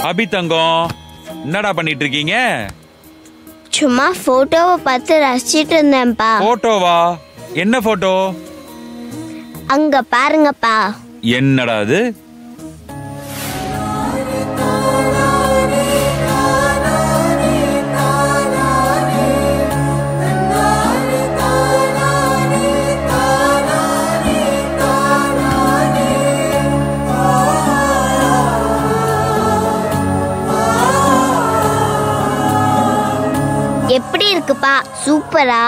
அபி தங்கம் என்னடா பண்ணிட்டு இருக்கீங்க சும்மா போட்டோவை பார்த்து ரசிச்சிட்டு இருந்தேன்ப்பா போட்டோவா என்ன போட்டோ அங்க பாருங்கப்பா என்னடா அது எப்படி இருக்குப்பா சூப்பரா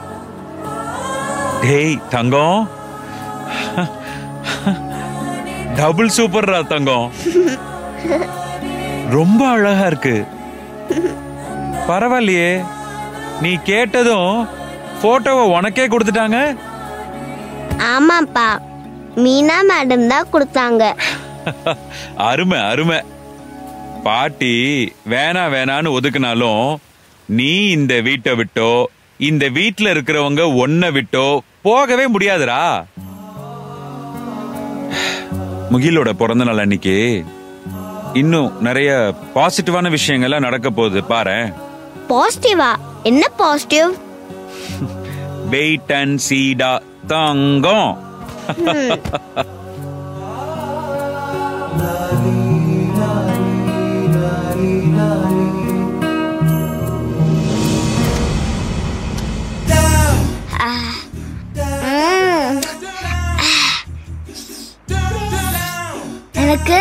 டேய் தங்கம் டபுள் சூப்பர்ரா தங்கம் ரொம்ப அழகா இருக்கு பரவாயில்லையே நீ கேட்டதும் போட்டோவை உனக்கே கொடுத்துட்டாங்க ஆமாப்பா மீனா மேடம் தான் கொடுத்தாங்க அருமை அருமை பாட்டி வேணா வேணான்னு ஒதுக்குனாலும் நீ இந்த வீட்டை விட்டோ இந்த வீட்ல இருக்கிறவங்க ஒன்ன விட்டோ போகவே முடியாதுடா முகிலோட பிறந்த நாள் அன்னைக்கு இன்னும் நிறைய பாசிட்டிவான விஷயங்கள்லாம் நடக்க போகுது பாரேன் பாசிட்டிவா என்ன பாசிட்டிவ் வெயிட் அண்ட் சீடா தங்கம் எனக்கு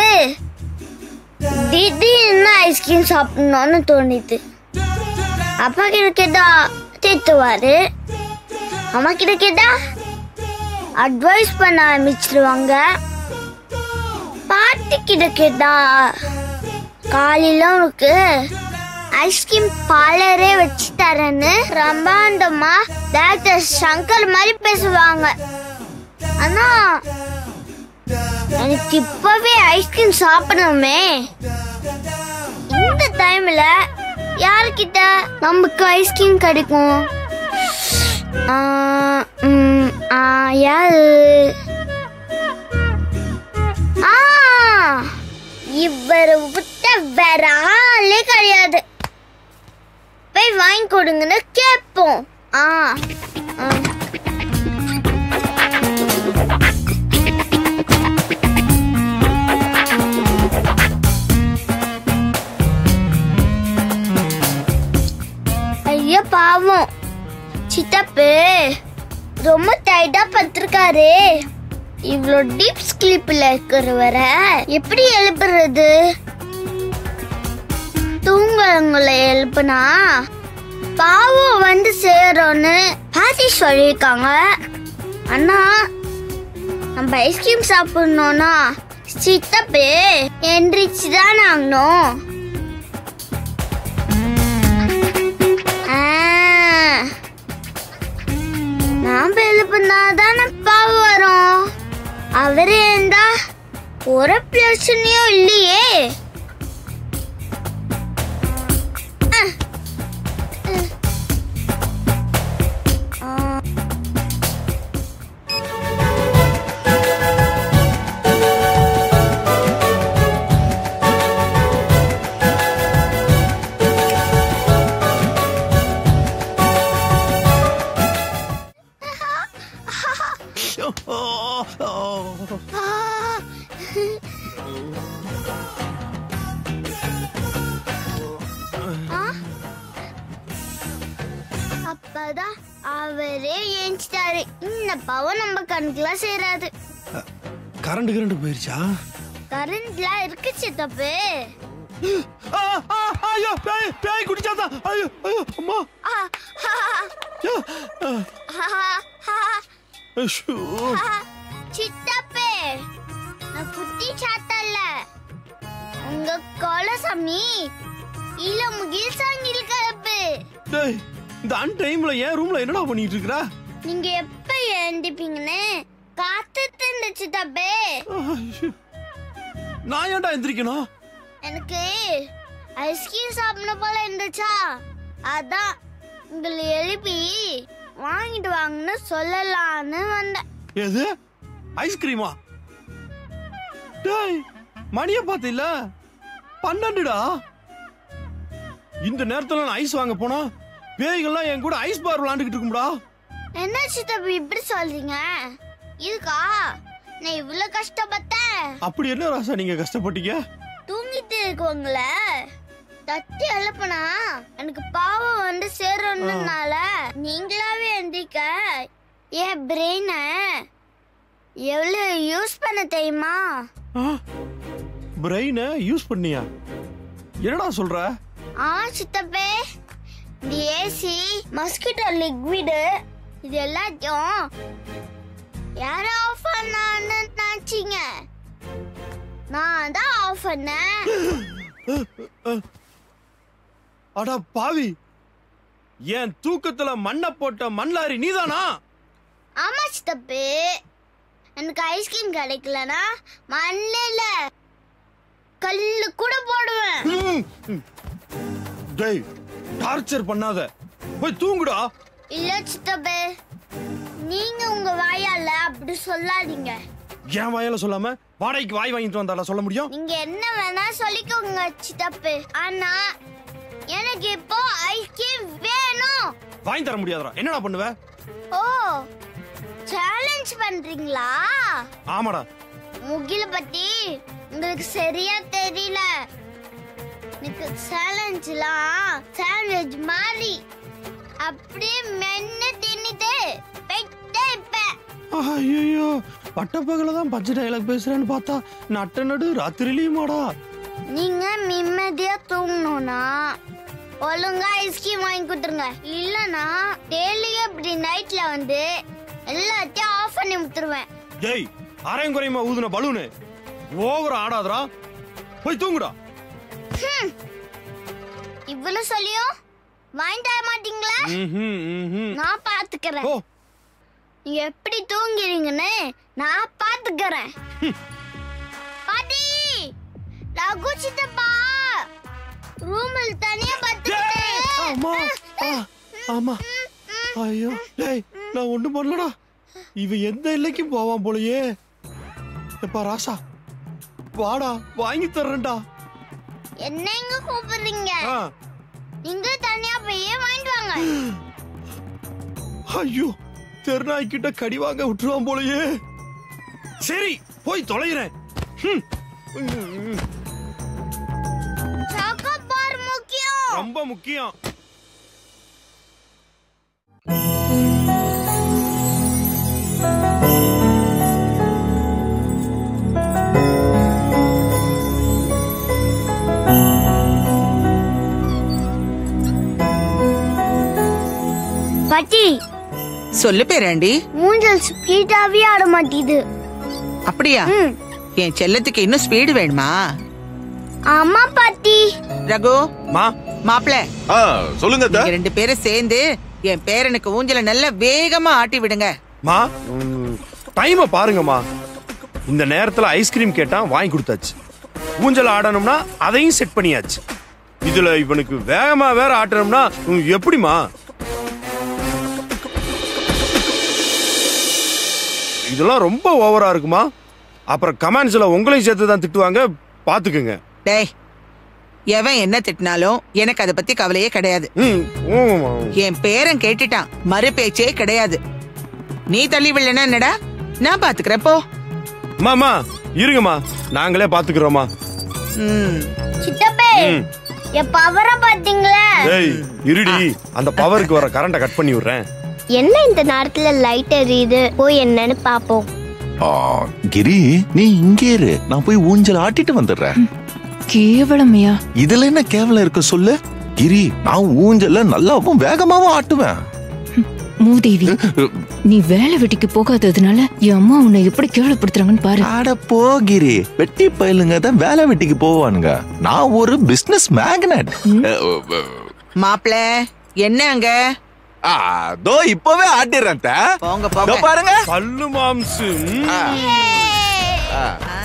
திடீர்னு ஐஸ்கிரீம் சாப்பிடணும்னு தோணிது அப்பா கிட்ட கேட்டா திட்டுவாரு அம்மா கிட்ட கேட்டா அட்வைஸ் பண்ண ஆரம்பிச்சிருவாங்க பாட்டி கிட்ட கேட்டா காலையில உனக்கு ஐஸ்கிரீம் பார்லரே வச்சு தரேன்னு ரம்பாண்டமா டாக்டர் சங்கர் மாதிரி பேசுவாங்க ஆனா எனக்கு இப்பவே ஐஸ்கிரீம் சாப்பிடணுமே இந்த டைம்ல யாருக்கிட்ட நமக்கு ஐஸ்கிரீம் கிடைக்கும் ஆ, ம், ஆ, யாரு ஆ, இவரை விட்ட வேற ஆளே கிடையாது போய் வாங்கி கொடுங்கன்னு கேட்போம் ஆ ஆ. ஐயோ பாவம் சித்தப்பு ரொம்ப டைட்டா பத்திருக்காரு இவ்வளோ டீப் ஸ்லீப்ல இருக்கிறவரை எப்படி எழுப்புறது தூங்குறவங்களை எழுப்புனா பாவம் வந்து சேரும்னு பாட்டி சொல்லியிருக்காங்க அண்ணா நம்ம ஐஸ்கிரீம் சாப்பிடணும்னா சித்தப்பு எந்திரிச்சு தான் ஆகணும் ஆ. நாம எழுப்புனாதானே பாவம் வரும் அவரு இருந்தா ஒரு பிரச்சனையும் இல்லையே அஹ். அஹ். ஆ. ஆ? அப்பதான் அவரே ஏஞ்சிட்டாரு இந்த பாவம் நம்ம கணக்குலாம் சேராது கரண்ட் கரண்ட் போயிருச்சா கரண்ட்லாம் இருக்கு சித்தப்பு ஆ, ஆ, ஐயோ பேய் பேய் குடிச்சாதா ஐயோ ஐயோ அம்மா ஆ, ஹா, ஐயோ, ஆ, ஹா, ஹா, ஐயோ. ஹா. சித்தப்பு நான் குட்டி சாத்தல்ல உங்க கோலசாமி இல்ல முகில் சாங்கில் கலப்பு டேய் இந்த அன் டைம்ல ஏன் ரூம்ல என்னடா பண்ணிட்டு இருக்கற நீங்க எப்ப எழுந்திப்பீங்கன்னு காத்துட்டு இருந்துச்சு தப்பே ஐயோ. நான் ஏன்டா எந்திரிக்கணும் எனக்கு ஐஸ்கிரீம் சாப்பிடணும் போல இருந்துச்சா அதான் உங்களை எழுப்பி வாங்கிட்டு வாங்கன்னு சொல்லலான்னு வந்தேன் எது ஐஸ்கிரீமா டேய் மணிய பாத்தில பன்னெண்டுடா இந்த நேரத்துல நான் ஐஸ் வாங்க போனா பேய்கள்லாம் என் கூட ஐஸ் பார் விளையாண்டுகிட்டு இருக்கும்டா என்ன சித்தப்பி இப்படி சொல்றீங்க இதுக்கா நான் இவ்வளவு கஷ்டப்பட்டேன் அப்படி என்ன ராசா நீங்க கஷ்டப்பட்டீங்க தூங்கிட்டு இருக்கவங்கள தட்டி எழுப்புனா எனக்கு பாவம் வந்து சேரணும்னால நீங்களாவே எந்திரிக்க என் பிரெயின எவ்வளவு யூஸ் பண்ண தெரியுமா பிரெயினை யூஸ் பண்ணியா என்னடா சொல்ற ஆ சித்தப்பே இந்த ஏசி மஸ்கிட்டோ லிக்விடு இது எல்லாத்தையும் யார ஆஃப் பண்ணான்னு நினைச்சீங்க நான் தான் ஆஃப் பண்ணேன் அடா பாவி என் தூக்கத்துல மண்ணை போட்ட மண்ணாரி நீதானா ஆமா சித்தப்பு எனக்கு ஐஸ்கிரீம் கிடைக்கலனா மண்ணில கல்லு கூட போடுவேன் ம், ம். டேய் டார்ச்சர் பண்ணாத போய் தூங்குடா இல்ல சித்தப்பு நீங்க உங்க வாயால அப்படி சொல்லாதீங்க என் வாயால சொல்லாம வாடகைக்கு வாய் வாங்கிட்டு வந்தால சொல்ல முடியும் நீங்க என்ன வேணா சொல்லிக்கோங்க சித்தப்பு ஆனா எனக்கு இப்போ ஐஸ்கிரீம் வேணும் வாங்கி தர முடியாதுடா என்னடா பண்ணுவ ஓ சேலஞ்ச் பண்றீங்களா ஆமாடா முகில பத்தி உங்களுக்கு சரியா தெரியல எனக்கு சேலஞ்ச்லாம் சாண்ட்விச் மாதிரி அப்படியே மென்னு தின்னுட்டு போயிட்டே இருப்பேன் ஐயோ பட்டப்பகல தான் பச்சை டைலாக் பேசுறேன்னு பார்த்தா நட்ட நடு ராத்திரிலயுமாடா நீங்க நிம்மதியா தூங்கணும்னா ஒழுங்கா ஐஸ்கிரீம் வாங்கி கொடுத்துருங்க இல்லனா டெய்லியும் இப்படி நைட்ல வந்து எல்லாத்தையும் ஆஃப் பண்ணி விட்டுருவேன் டேய் அரையும் குறையுமா ஊதுன பலூனு ஓவர் ஆடாதடா போய் தூங்குடா இவ்வளவு சொல்லியும் வாங்கி தர மாட்டீங்களா ம்ஹும், ம்ஹும். நான் பாத்துக்கிறேன் ஓ நீங்க எப்படி தூங்குறீங்கன்னு நான் பாத்துக்கிறேன் பாட்டி ரகு சித்தப்பா ரூமில் தனியா டேய், ஆமா பத்துக்கிட்டு ஆ, ஆமா ஐயோ டேய் நான் ஒண்ணும் பண்ணலடா இவன் எந்த எல்லைக்கும் போவான் போலயே எப்பா ராசா வாடா வாங்கி தர்றேன்டா என்ன எங்க கூப்பிடுறீங்க ஆ, நீங்க தனியா போய் வாங்கிட்டு வாங்க ஐயோ தெருநாய் கிட்ட கடி வாங்க விட்டுருவான் போலயே சரி போய் தொலைகிறேன் ஹம். ம், சாக்கோ பார் முக்கியம் ரொம்ப முக்கியம் பாட்டி சொல்லு பேராண்டி மூஞ்சல் ஸ்பீடாவே ஆட மாட்டேது அப்படியா ம் என் செல்லத்துக்கு இன்னும் ஸ்பீடு வேணுமா ஆமா பாட்டி ரகு மா மாப்பிள ஆ சொல்லுங்க அத்தை. நீங்க ரெண்டு பேரும் சேர்ந்து என் பேரனுக்கு ஊஞ்சல நல்லா வேகமா ஆட்டி விடுங்க மா டைமை பாருங்கம்மா இந்த நேரத்துல ஐஸ்கிரீம் கேட்டான் வாங்கி கொடுத்தாச்சு ஊஞ்சல் ஆடணும்னா அதையும் செட் பண்ணியாச்சு இதுல இவனுக்கு வேகமா வேற ஆட்டணும்னா ம், எப்படிம்மா இதெல்லாம் ரொம்ப ஓவரா இருக்குமா அப்புறம் கமெண்ட்ஸ்ல உங்களையும் சேர்த்து தான் திட்டுவாங்க பாத்துக்குங்க டேய் எவன் என்ன திட்டினாலும் எனக்கு அதை பத்தி கவலையே கிடையாது ம், ஆமாம்மா. என் பேரன் கேட்டுட்டான் மறு பேச்சே கிடையாது நீ தள்ளி விடலன்னா என்னடா நான் பாத்துக்கிறேன் போ மாமா இருங்கம்மா நாங்களே பாத்துக்கிறோமா ம் சித்தப்பே ம். என் பவரை பாத்தீங்களா டேய் இருடி அந்த பவருக்கு வர கரண்ட கட் பண்ணி விடுறேன் என்ன இந்த நேரத்துல லைட் எரியுது போய் என்னன்னு பாப்போம் ஆ, கிரி நீ இங்கே இரு நான் போய் ஊஞ்சல் ஆட்டிட்டு வந்துடுறேன் கேவலமையா இதுல என்ன கேவலம் இருக்கு சொல்லு கிரி நான் ஊஞ்சல்ல நல்லாவும் வேகமாவும் ஆட்டுவேன் மூதேவி நீ வேலை வெட்டிக்கு போகாததுனால என் அம்மா உன்னை எப்படி கேவலப்படுத்துறாங்கன்னு பாரு அட போ கிரி வெட்டி பயலுங்க தான் வேலை வெட்டிக்கு போவானுங்க நான் ஒரு பிசினஸ் மேக்னட் மாப்பிள என்ன அங்க அதோ இப்பவே ஆட்டிடுறேன் அத்தை. போங்க இதோ போங்க பாருங்க பல்லு மாம்சு ம். ஆ.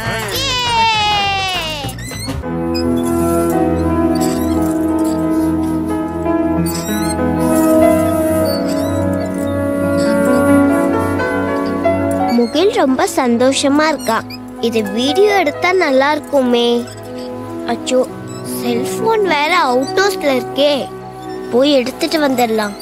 முகில் ரொம்ப சந்தோஷமா இருக்கான் இது வீடியோ எடுத்தா நல்லா இருக்குமே அச்சோ செல்போன் வேற அவுட் ஹவுஸ்ல இருக்கே போய் எடுத்துட்டு வந்துடலாம்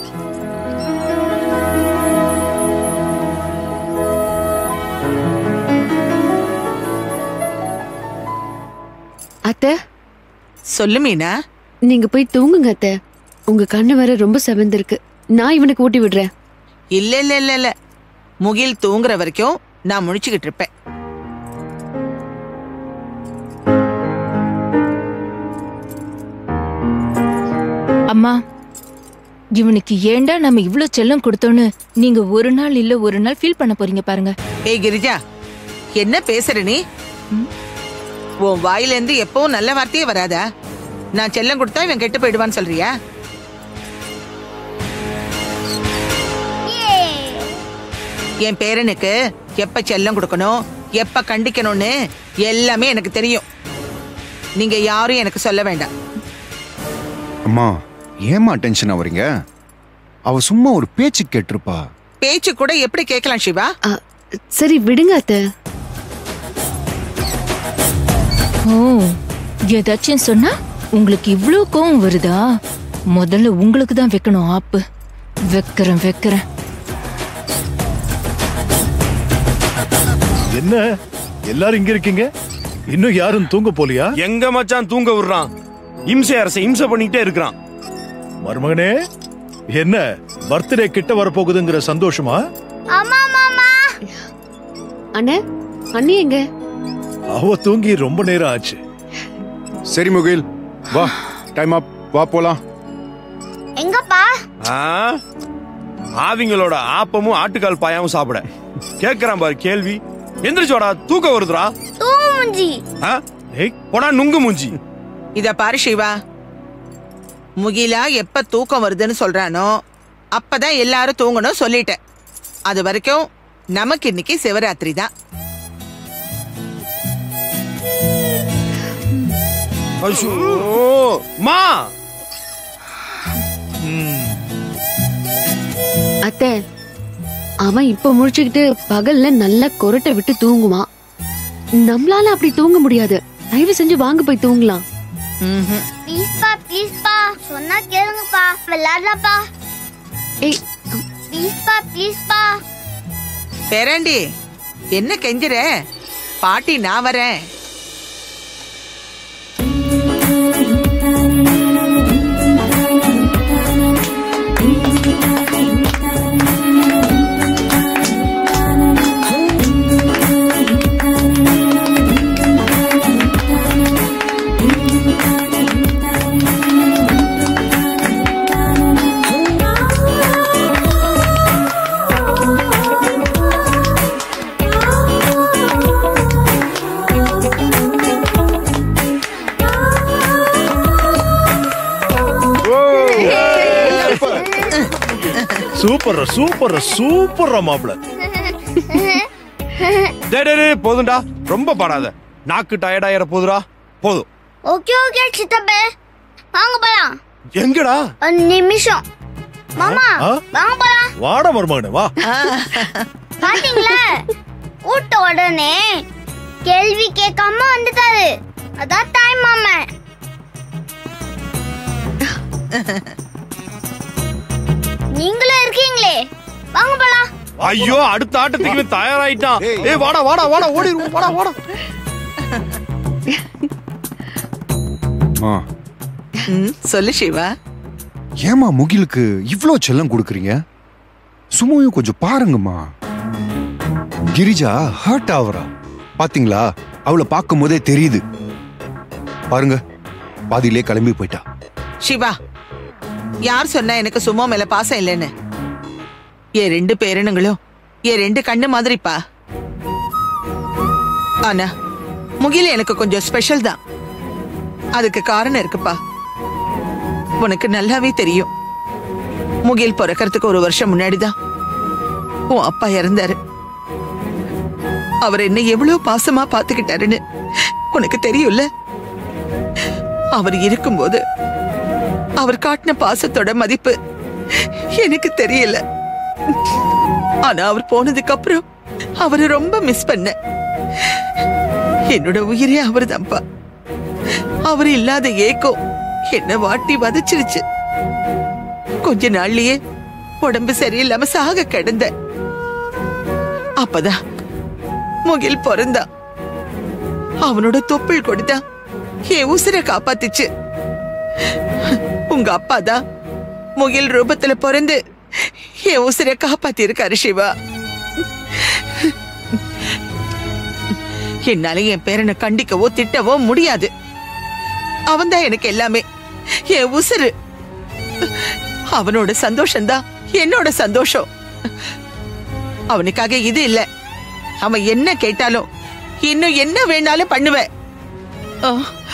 அத்தை சொல்லு மீனா நீங்க போய் தூங்குங்க அத்தை உங்க கண்ணு வேற ரொம்ப செவந்திருக்கு நான் இவனுக்கு ஊட்டி விடுறேன் இல்ல இல்ல இல்ல இல்ல முகில் தூங்குற வரைக்கும் நான் முழிச்சுக்கிட்டு இருப்பேன் அம்மா இவனுக்கு ஏன்டா நம்ம இவ்ளோ செல்லம் கொடுத்தோன்னு நீங்க ஒரு நாள் இல்ல ஒரு நாள் ஃபீல் பண்ண போறீங்க பாருங்க ஏய் கிரிஜா என்ன பேசுற நீ உன் வாயில இருந்து எப்பவும் நல்ல வார்த்தையே வராதா நான் செல்லம் கொடுத்தா இவன் கெட்டு போயிடுவான்னு சொல்றியா என் பேரனுக்கு எப்ப செல்லம் கொடுக்கணும் எப்ப கண்டிக்கணும்னு எல்லாமே எனக்கு தெரியும் நீங்க யாரும் எனக்கு சொல்ல வேண்டாம் அம்மா ஏமா டென்ஷன் ஆவறீங்க அவ சும்மா ஒரு பேச்சு கேட்டிருப்பா பேச்சு கூட எப்படி கேட்கலாம் சிவா அ, சரி விடுங்க அத்தை ஓ ஏதாச்சும் சொன்னா உங்களுக்கு இவ்ளோ கோவம் வருதா முதல்ல உங்களுக்கு தான் வைக்கணும் ஆப்பு வைக்கிறேன் வைக்கிறேன் என்ன எல்லாரும் இங்க இருக்கீங்க இன்னும் யாரும் தூங்க போலியா எங்க மச்சான் தூங்க விடுறான் இம்சை அரசை இம்சை பண்ணிக்கிட்டே இருக்கிறான் மருமகனே என்ன பர்த்டே கிட்ட வரப்போகுதுங்கிற சந்தோஷமா ஆமா மாமா அண்ணே அண்ணி எங்க அவ தூங்கி ரொம்ப நேரம் ஆச்சு சரி முகில் வா டைம் அப் வா போலாம் எங்கப்பா ஆ? ஆவிங்களோட ஆப்பமும் ஆட்டுக்கால் பாயாவும் சாப்பிட கேக்குறான் பாரு கேள்வி எந்திரிச்சோடா தூக்கம் வருதுடா தூங்கு முஞ்சி ஆ? ஏய் போடா நுங்கு மூஞ்சி இத பாரு சிவா முகிலா எப்ப தூக்கம் வருதுன்னு சொல்றானோ அப்பதான் எல்லாரும் தூங்கணும் சொல்லிட்டேன் அது வரைக்கும் நமக்கு இன்னைக்கு சிவராத்திரி தான் ஐயோ, மா அத்தை அவன் இப்ப முழிச்சுக்கிட்டு பகல்ல நல்லா கொரட்டை விட்டு தூங்குவான் நம்மளால அப்படி தூங்க முடியாது தயவு செஞ்சு வாங்க போய் தூங்கலாம் ம்ஹும். ப்ளீஸ்பா ப்ளீஸ்பா சொன்னா கேளுங்கப்பா விளையாடலாம்ப்பா ஏய் ப்ளீஸ்பா ப்ளீஸ்பா பேராண்டி என்ன கெஞ்சுற பாட்டி நான் வரேன் சூப்பர் சூப்பர் சூப்பர் மாப்பிள டேய், டேய், டேய், போதும்டா ரொம்ப பாடாத நாக்கு டயர்ட் ஆயிர போதுடா போதும் ஓகே ஓகே சித்தப்பே வாங்க போலாம் எங்கடா ஒரு நிமிஷம் மாமா ஆ? வாங்க போலாம் வாட மருமகனே வா பாத்தீங்களா கூட்ட உடனே கேள்வி கேட்காம வந்துட்டாரு அதான் தாய் மாமன் நீங்களும் இருக்கீங்களே வாங்க போலாம் ஐயோ அடுத்த ஆட்டத்துக்கு இவன் தயாராயிட்டான் ஏய் வாடா வாடா வாடா ஓடிடுவோம் வாடா வாடா மா ம், சொல்லு சிவா ஏமா முகிலுக்கு இவ்ளோ செல்லம் கொடுக்குறீங்க சும்மாவும் கொஞ்சம் பாருங்கம்மா கிரிஜா ஹர்ட் ஆவறா பாத்தீங்களா அவளை பார்க்கும் போதே தெரியுது பாருங்க பாதியிலே கிளம்பி போயிட்டா சிவா யார் சொன்னா எனக்கு சும்மா மேல பாசம் இல்லைன்னு என் ரெண்டு பேரனுங்களும் என் ரெண்டு கண்ணு மாதிரிப்பா ஆனா முகில் எனக்கு கொஞ்சம் ஸ்பெஷல் தான் அதுக்கு காரணம் இருக்குப்பா உனக்கு நல்லாவே தெரியும் முகில் பிறக்கறதுக்கு ஒரு வருஷம் முன்னாடிதான் உன் அப்பா இறந்தாரு அவர் என்ன எவ்வளவு பாசமா பாத்துக்கிட்டாருன்னு உனக்கு தெரியும்ல அவர் இருக்கும்போது அவர் காட்டின பாசத்தோட மதிப்பு எனக்கு தெரியல ஆனா அவர் போனதுக்கு அப்புறம் அவரை ரொம்ப மிஸ் பண்ண என்னோட உயிரே அவர்தான்ப்பா அவர் இல்லாத ஏக்கம் என்ன வாட்டி வதச்சிருச்சு கொஞ்ச நாள்லயே உடம்பு சரியில்லாம சாக கிடந்த அப்பதான் முகில் பிறந்தா அவனோட தொப்புள் கொடுத்தா என் உசிரை காப்பாத்துச்சு உங்க அப்பா தான் முகில் ரூபத்துல பிறந்து என் உசிரை காப்பாத்தி இருக்காரு சிவா என்னால என் பேரனை கண்டிக்கவோ திட்டவோ முடியாது அவன்தான் எனக்கு எல்லாமே என் உசுரு அவனோட சந்தோஷம்தான் என்னோட சந்தோஷம் அவனுக்காக இது இல்ல அவன் என்ன கேட்டாலும் இன்னும் என்ன வேணாலும் பண்ணுவேன் ஆ.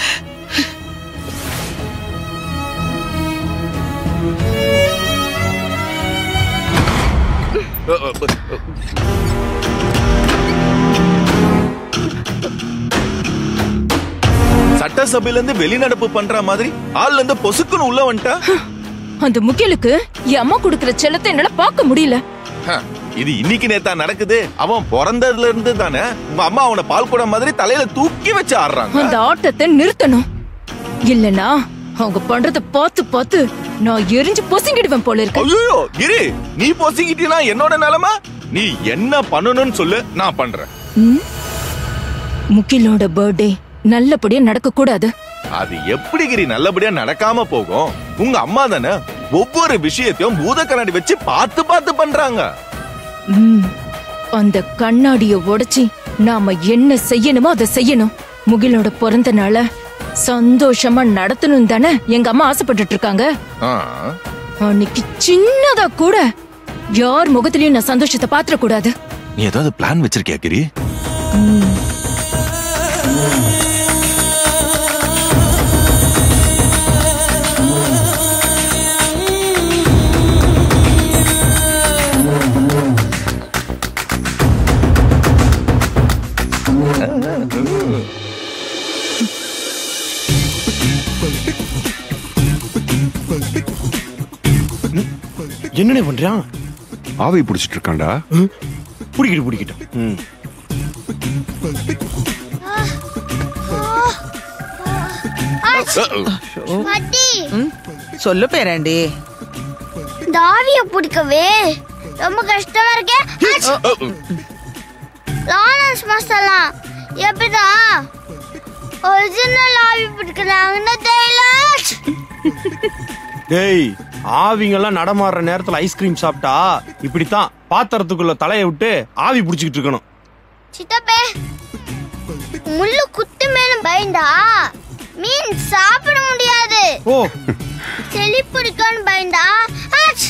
சட்டசபையில இருந்து வெளிநடப்பு பண்ற மாதிரி ஆள்ல இருந்து பொசுக்குன்னு உள்ள வந்துட்டா அந்த முகிலுக்கு என் அம்மா கொடுக்கிற செல்லத்தை என்னால பார்க்க முடியல ஹ, இது இன்னைக்கு நேத்தா நடக்குது அவன் பிறந்ததுல இருந்து தானே உங்க அம்மா அவனை பால் குடம் மாதிரி தலையில தூக்கி வச்சு ஆடுறாங்க அந்த ஆட்டத்தை நிறுத்தணும் இல்லனா அவங்க பண்றத பார்த்து பார்த்து நான் எரிஞ்சு பொசுங்கிடுவேன் போல இருக்கு ஐயோ கிரி நீ பொசிக்கிட்டீனா என்னோட நிலைமை நீ என்ன பண்ணணும்னு சொல்லு நான் பண்றேன் ம்? முகிலோட பர்த்டே நல்லபடியா நடக்க கூடாது அது எப்படி கிரி நல்லபடியா நடக்காம போகும் உங்க அம்மா தானே ஒவ்வொரு விஷயத்தையும் பூத கண்ணாடி வச்சு பார்த்து பார்த்து பண்றாங்க ம். அந்த கண்ணாடிய உடைச்சி நாம என்ன செய்யணுமோ அதை செய்யணும் முகிலோட பிறந்த நாள சந்தோஷமா நடத்தணும் தானே எங்க அம்மா ஆசைப்பட்டுட்டு இருக்காங்க ஆ, அன்னைக்கு சின்னதா கூட யார் முகத்திலயும் நான் சந்தோஷத்தை பாத்திர கூடாது நீ ஏதாவது பிளான் வச்சிருக்கியா கிரி என்னண்ணே பண்றான் ஆவி பிடிச்சிட்டு இருக்கான்டா பிடிக்கிட்டு பிடிக்கிட்டோம் ம் பாட்டி ம், சொல்லு பேராண்டி இந்த ஆவிய பிடிக்கவே ரொம்ப கஷ்டமா இருக்கே லாரன்ஸ் மாஸ்டர்லாம் எப்படிதான் ஒரிஜினல் ஆவி பிடிக்கிறாங்கன்னு தெரியல டேய் ஆவிங்கெல்லாம் நடமாடுற நேரத்துல ஐஸ்கிரீம் சாப்பிட்டா இப்படித்தான் பாத்திரத்துக்குள்ள தலையை விட்டு ஆவி பிடிச்சிக்கிட்டு இருக்கணும் சித்தப்பே முள்ளு குத்து மேல பயந்தா மீன் சாப்பிட முடியாது ஓ செளி பிடிக்கும்னு பயந்தா ஆச்!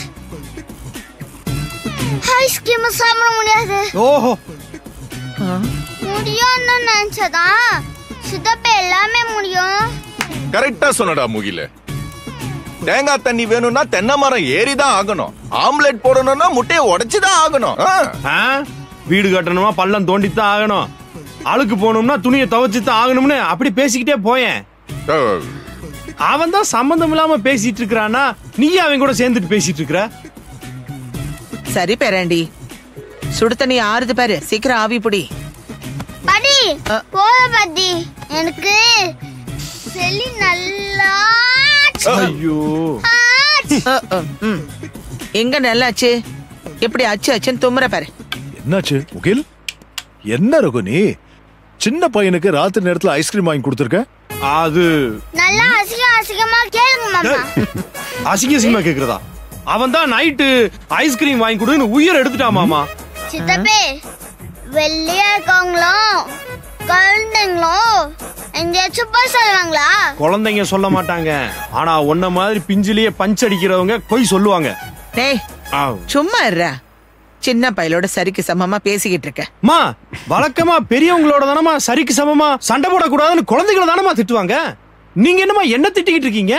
ஐஸ்கிரீம் சாப்பிட முடியாது ஓஹோ முடியும்னு நினைச்சதா சித்தப்பே எல்லாமே முடியும் கரெக்டா சொன்னடா முகில தேங்காய் தண்ணி வேணும்னா தென்னை மரம் ஏறிதான் ஆகணும் ஆம்லெட் போடணும்னா முட்டையை உடைச்சுதான் ஆகணும் ஆ. ஆ? வீடு கட்டணுமா பள்ளம் தோண்டித்தான் ஆகணும் அழுக்கு போகணும்னா துணியை துவைச்சுதான் ஆகணும்னு அப்படி பேசிக்கிட்டே போயேன் ஆ. அவன் தான் சம்பந்தம் இல்லாம பேசிட்டு இருக்கிறானா நீ அவன் கூட சேர்ந்துட்டு பேசிட்டு இருக்கிற சரி பேராண்டி சுடு தண்ணி ஆறுது பாரு சீக்கிரம் ஆவி புடி படி அ. போத பாட்டி எனக்கு செளி நல்லா ஐயோ அ, அ, ம். எங்க நல்லாச்சு எப்படி அச்சு அச்சுன்னு தும்முற பாரு என்னாச்சு முகில் என்ன ரகு நீ சின்ன பையனுக்கு ராத்திரி நேரத்துல ஐஸ்கிரீம் வாங்கி கொடுத்துருக்க அது நல்லா அசிங்க அசிங்கமா கேளுங்க மாமா அசிங்க அசிங்கமா கேக்குறதா அவன் தான் நைட்டு ஐஸ்கிரீம் வாங்கி கொடுன்னு உயிர் எடுத்துட்டான் மாமா சித்தப்பே வெள்ளையா இருக்கவங்களும் குழந்தைங்களும் எங்கேயாச்சும் போய் சொல்லுவாங்களா குழந்தைங்க சொல்ல மாட்டாங்க ஆனா உன்ன மாதிரி பிஞ்சிலேயே பஞ்ச் அடிக்கிறவங்க பொய் சொல்லுவாங்க டேய் ஆ. சும்மா இருடா சின்ன பயலோட சரிக்கு சமமா பேசிக்கிட்டு இருக்க அம்மா வழக்கமா பெரியவங்களோட தானமா சரிக்கு சமமா சண்டை போடக்கூடாதுன்னு குழந்தைகளை தானமா திட்டுவாங்க நீங்க என்னமா என்ன திட்டிக்கிட்டு இருக்கீங்க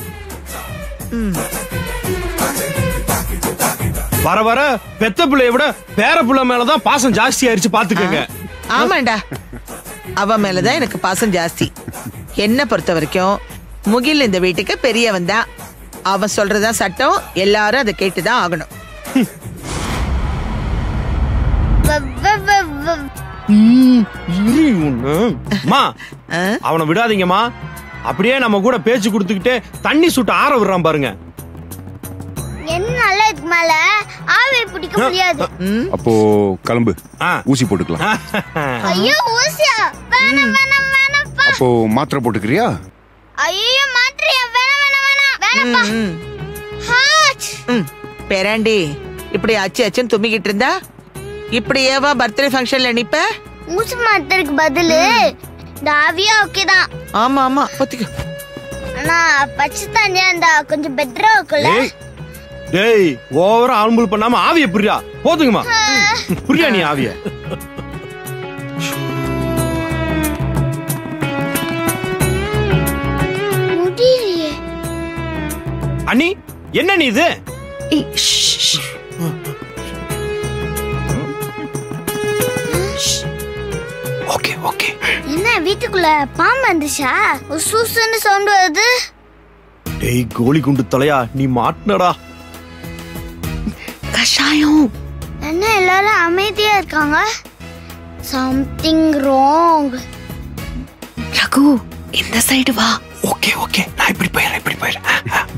வர வர பெத்த பிள்ளைய விட பேர பிள்ளை மேலதான் பாசம் ஜாஸ்தி ஆயிருச்சு பாத்துக்கங்க ஆமாண்டா அவ மேலதான் எனக்கு பாசம் ஜாஸ்தி என்ன பொறுத்த வரைக்கும் முகில் இந்த வீட்டுக்கு பெரியவன் தான் அவன் சொல்றதா சட்டம் எல்லாரும் அதை கேட்டுதான் ஆகணும் வ- வ- வ- வ- இரு உன்னை. அம்மா ஆ? அவனை விடாதீங்கம்மா அப்படியே நம்ம கூட பேச்சு கொடுத்துக்கிட்டே தண்ணி சுட்டு ஆற விடுறான் பாருங்க என்னால இதுக்கு மேல ஆவி பிடிக்க முடியாது அப்போ கிளம்பு ஆ. ஊசி போட்டுக்கலாம் ஐயோ ஊசியா வேணாம் வேணாம் வேணாம்ப்பா அப்போ மாத்திரை போட்டுக்கிறியா ஐயோ மாத்திரையா வேணாம் வேணாம் வேணாம் வேணாம்ப்பா ம், ஹாட் ம். பேராண்டி இப்படி அச்சு அச்சுன்னு தும்மிக்கிட்டு இருந்தா இப்படி ஏவா பர்த்டே ஃபங்க்ஷன்ல நிப்ப ஊசி மாத்திரைக்கு பதிலு இந்த ஆவியா ஓகே தான் ஆமா ஆமா ஒத்திக்கோ ஆனா பச்சை தண்ணியா இருந்தா கொஞ்சம் பெட்டரா இருக்கும்ல டேய் டேய் ஓவரா ஆல்முல் பண்ணாம ஆவிய புரியா போதுங்கம்மா புரியா நீ ஆவிய முடியலையே அண்ணி என்ன நீ இது ஏய், ஷ், ஷ். ஓகே ஓகே என்ன வீட்டுக்குள்ள பாம்பு வந்துச்சா சூசுன்னு சவுண்ட் வருது டேய் கோலி குண்டு தலையா நீ மாட்டினடா கஷாயம் என்ன எல்லாரும் அமைதியா இருக்காங்க சம்திங் ராங் ரகு இந்த சைடு வா ஓகே ஓகே நான் இப்படி போயிடுறேன் இப்படி போயிடுறேன்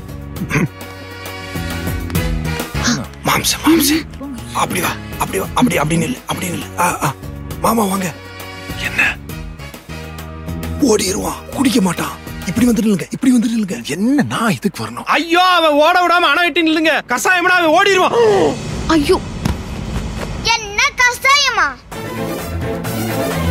மாம்ச மாம்ச அப்படி வா அப்படி வா அப்படி அப்படி நில்லு அப்படி நில்லு ஆ, ஆ. மாமா வாங்க என்ன ஓடிடுவான் குடிக்க மாட்டான் இப்படி வந்து நில்லுங்க இப்படி வந்து நில்லுங்க என்ன நான் இதுக்கு வரணும் ஐயோ அவன் ஓட விடாம அணை வெட்டி நில்லுங்க கசாயம்னா அவன் ஓடிடுவான் ஐயோ என்ன கசாயமா